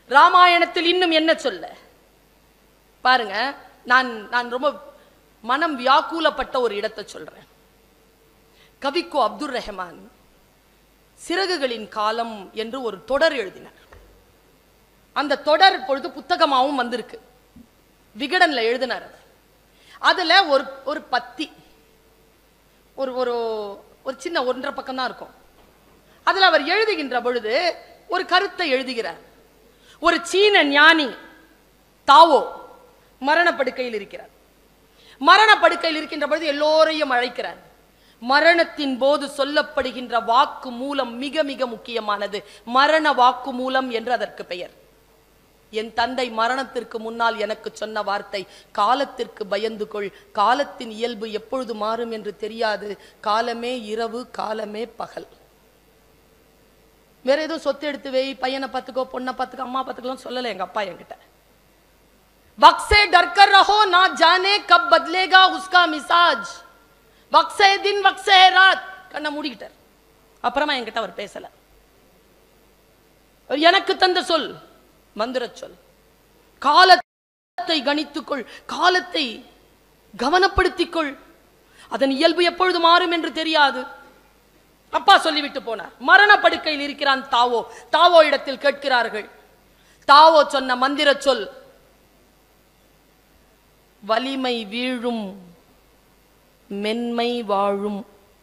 ராமாயணத்தில் இன்னும் என்ன சொல்ல பாருங்க நான் நான் ரொம்ப மனம் வியாக்குலப்பட்ட ஒரு இடத்தை சொல்றேன் கவிக்கோ அப்துல் ரஹ்மான் சிறகுகளின் காலம் என்று ஒரு தொடர் எழுதினார் அந்த தொடர் இப்பொழுது புத்தகமாகவும் வந்திருக்கு விகடன்ல எழுதினார் அவர். அதுல ஒரு ஒரு பத்தி ஒரு ஒரு ஒரு சின்ன ஒன்றரை பக்கம் தான் இருக்கும் அதுல அவர் எழுதுகின்ற பொழுது ஒரு கருத்தை எழுதுகிறார் ஒரு சீன ஞானி தாவோ மரணப்படுக்கையில் இருக்கிறார் மரணப்படுக்கையில் இருக்கின்ற பொழுது எல்லோரையும் அழைக்கிறார் மரணத்தின் போது சொல்லப்படுகின்ற வாக்கு மூலம் மிக மிக முக்கியமானது மரண வாக்கு மூலம் என்று அதற்கு பெயர் என் தந்தை மரணத்திற்கு முன்னால் எனக்கு சொன்ன வார்த்தை காலத்திற்கு பயந்து கொள் காலத்தின் இயல்பு எப்பொழுது மாறும் என்று தெரியாது காலமே இரவு காலமே பகல் வேற ஏதோ சொத்து எடுத்து வை பையனை பார்த்துக்கோ பொண்ணை பார்த்துக்கோ அம்மா பார்த்துக்கலாம் சொல்லலை எங்க அப்பா என்கிட்ட वक्त से डर कर रहो ना जाने कब बदलेगा उसका मिजाज वक्त से दिन वक्त से रात கண்ணை மூடிக்கிட்டார் அப்புறமா என்கிட்ட அவர் பேசல அவர் எனக்கு தந்த சொல் மந்திர சொல் காலத்தை கணித்துக்கொள் காலத்தை கவனப்படுத்திக்கொள் அதன் இயல்பு எப்பொழுது மாறும் என்று தெரியாது அப்பா சொல்லிவிட்டு போனார் மரண படுக்கையில் இருக்கிறான் தாவோ தாவோ இடத்தில் கேட்கிறார்கள் தாவோ சொன்ன மந்திர சொல் வலிமை வீழும் மென்மை வாழும்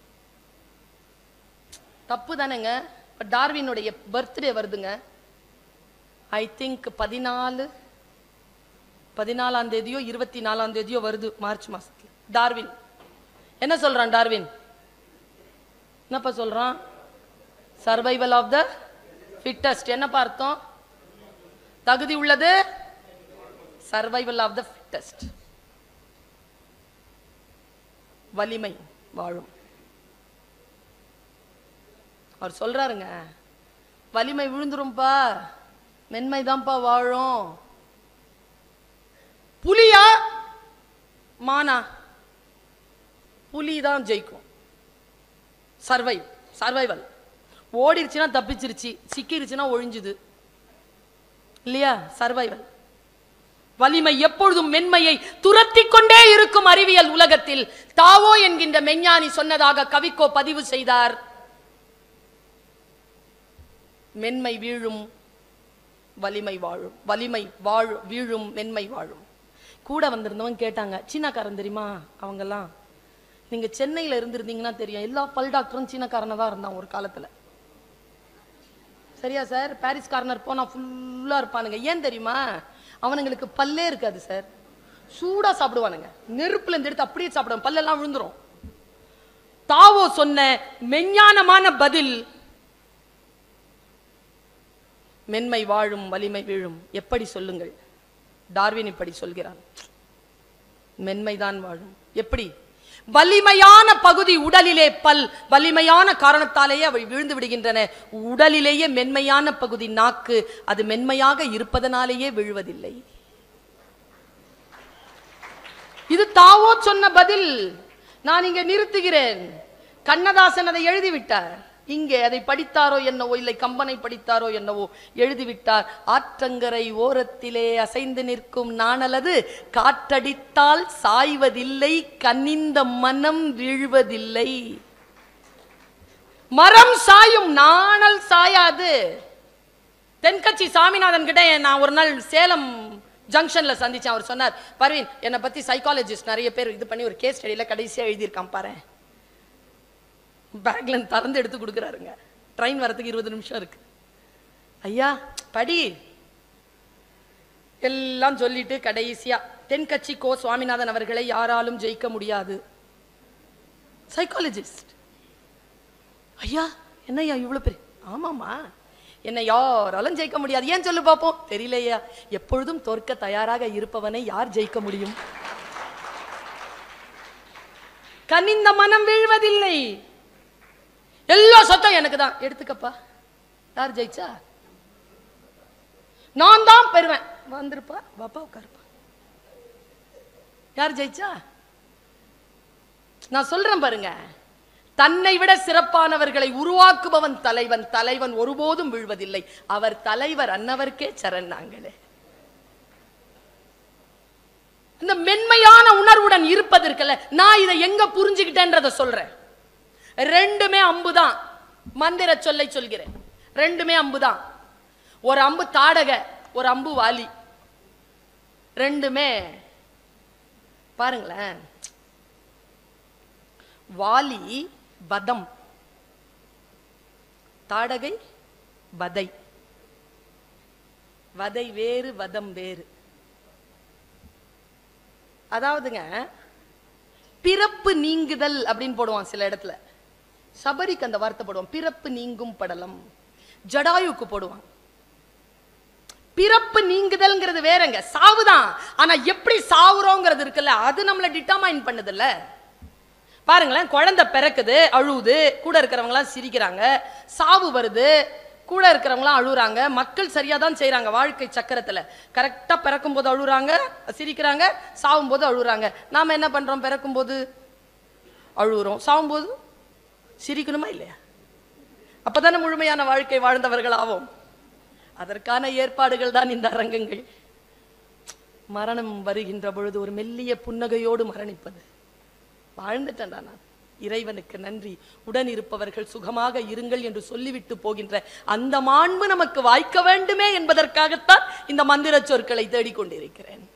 தப்பு தானேங்க இப்ப டார்வினுடைய பர்த்டே வருதுங்க ஐ திங்க் பதினாலு பதினாலாம் தேதியோ இருபத்தி நாலாம் தேதியோ வருது மார்ச் மாசத்துல டார்வின் என்ன சொல்றான் டார்வின் என்னப்பா சொல்றான் சர்வைவல் ஆஃப் த ஃபிட்டஸ்ட் என்னப்பா அர்த்தம் தகுதி உள்ளது சர்வைவல் ஆஃப் த ஃபிட்டஸ்ட் வலிமை வாழும் அவர் சொல்றாருங்க வலிமை விழுந்துரும்பா மென்மைதான்ப்பா வாழும் புலியா மானா புலி தான் ஜெயிக்கும் சர்வை சர்வைவல் ஓடிருச்சுன்னா தப்பிச்சிருச்சு சிக்கிருச்சுன்னா ஒழிஞ்சுது இல்லையா சர்வைவல் வலிமை எப்பொழுதும் மென்மையை துரத்திக் கொண்டே இருக்கும் அறிவியல் உலகத்தில் தாவோ என்கின்ற மெஞ்ஞானி சொன்னதாக கவிக்கோ பதிவு செய்தார் மென்மை வீழும் வலிமை வாழும் வலிமை வாழும் வீழும் மென்மை வாழும் கூட வந்திருந்தவங்க கேட்டாங்க சீனாக்காரன் தெரியுமா அவங்கெல்லாம் நீங்க சென்னையில இருந்திருந்தீங்கன்னா தெரியும் எல்லா பல் டாக்டரும் சீனக்காரனா தான் இருந்தான் ஒரு காலத்துல சரியா சார் பாரிஸ் கார்னர் போனா ஃபுல்லா இருப்பானுங்க ஏன் தெரியுமா அவனுங்களுக்கு பல்லே இருக்காது சார் சூடா சாப்பிடுவானுங்க நெருப்புல இருந்து எடுத்து அப்படியே சாப்பிடுவாங்க பல்லெல்லாம் விழுந்துரும் தாவோ சொன்ன மெஞ்ஞானமான பதில் மென்மை வாழும் வலிமை வீழும் எப்படி சொல்லுங்கள் டார்வின் இப்படி சொல்கிறான் மென்மைதான் வாழும் எப்படி வலிமையான பகுதி உடலிலே பல் வலிமையான காரணத்தாலேயே அவை விழுந்து விடுகின்றன உடலிலேயே மென்மையான பகுதி நாக்கு அது மென்மையாக இருப்பதனாலேயே விழுவதில்லை இது தாவோ சொன்ன பதில் நான் இங்கே நிறுத்துகிறேன் கண்ணதாசன் அதை எழுதிவிட்டார் இங்கே அதை படித்தாரோ என்னவோ இல்லை கம்பனை படித்தாரோ என்னவோ எழுதிவிட்டார் ஆற்றங்கரை ஓரத்திலே அசைந்து நிற்கும் நாணலது காற்றடித்தால் சாய்வதில்லை கனிந்த மனம் வீழ்வதில்லை மரம் சாயும் நாணல் சாயாது தென்கட்சி சாமிநாதன் கிட்ட நான் ஒரு நாள் சேலம் ஜங்ஷன்ல சந்திச்சேன் அவர் சொன்னார் பர்வீன் என்னை பத்தி சைக்காலஜிஸ்ட் நிறைய பேர் இது பண்ணி ஒரு கேஸ் ஸ்டடியில கடைசியா எழுதியிருக்கான் பாரு பேக்ல இருந்து திறந்து எடுத்து கொடுக்குறாருங்க ட்ரெயின் வரதுக்கு இருபது நிமிஷம் இருக்கு ஐயா படி எல்லாம் சொல்லிட்டு கடைசியா தென்கட்சி கோ சுவாமிநாதன் அவர்களை யாராலும் ஜெயிக்க முடியாது சைக்காலஜிஸ்ட் ஐயா என்னய்யா இவ்வளவு பெரிய ஆமாமா என்னை யாராலும் ஜெயிக்க முடியாது ஏன் சொல்லு பார்ப்போம் தெரியலையா எப்பொழுதும் தோற்க தயாராக இருப்பவனை யார் ஜெயிக்க முடியும் கனிந்த மனம் வீழ்வதில்லை எல்லா சொத்தம் எனக்கு தான் எடுத்துக்கப்பா யார் ஜெயிச்சா நான் தான் பெறுவேன் வந்திருப்பா பாப்பா உட்காருப்பா யார் ஜெயிச்சா நான் சொல்றேன் பாருங்க தன்னை விட சிறப்பானவர்களை உருவாக்குபவன் தலைவன் தலைவன் ஒருபோதும் வீழ்வதில்லை அவர் தலைவர் அன்னவர்க்கே சரண் நாங்களே இந்த மென்மையான உணர்வுடன் இருப்பதற்கல்ல நான் இதை எங்க புரிஞ்சுக்கிட்டேன்றத சொல்றேன் ரெண்டுமே அம்புதான் மந்திர சொல்லை சொல்கிறேன் ரெண்டுமே அம்புதான் ஒரு அம்பு தாடக ஒரு அம்பு வாலி ரெண்டுமே பாருங்களேன் வாலி வதம் தாடகை வதை வதை வேறு வதம் வேறு அதாவதுங்க பிறப்பு நீங்குதல் அப்படின்னு போடுவான் சில இடத்துல சபரிக்கு அந்த வார்த்தை போடுவான் பிறப்பு நீங்கும் படலம் ஜடாயுக்கு போடுவான் பிறப்பு நீங்குதல்ங்கிறது வேறங்க சாவுதான் ஆனா எப்படி சாவுறோங்கிறது இருக்குல்ல அது நம்மள டிட்டர்மைன் பண்ணுதுல்ல பாருங்களேன் குழந்தை பிறக்குது அழுவுது கூட இருக்கிறவங்களாம் சிரிக்கிறாங்க சாவு வருது கூட இருக்கிறவங்களாம் அழுகுறாங்க மக்கள் சரியா தான் செய்றாங்க வாழ்க்கை சக்கரத்துல கரெக்டா பிறக்கும் போது அழுகுறாங்க சிரிக்கிறாங்க சாவும் போது அழுகுறாங்க நாம என்ன பண்றோம் பிறக்கும் போது அழுகுறோம் சாவும் போது சிரிக்கணுமா இல்லையா அப்பதானே முழுமையான வாழ்க்கை வாழ்ந்தவர்கள் ஆவோம் அதற்கான ஏற்பாடுகள் தான் இந்த அரங்கங்கள் மரணம் வருகின்ற பொழுது ஒரு மெல்லிய புன்னகையோடு மரணிப்பது வாழ்ந்துட்டேன்டா நான் இறைவனுக்கு நன்றி உடன் இருப்பவர்கள் சுகமாக இருங்கள் என்று சொல்லிவிட்டு போகின்ற அந்த மாண்பு நமக்கு வாய்க்க வேண்டுமே என்பதற்காகத்தான் இந்த மந்திர சொற்களை தேடிக்கொண்டிருக்கிறேன்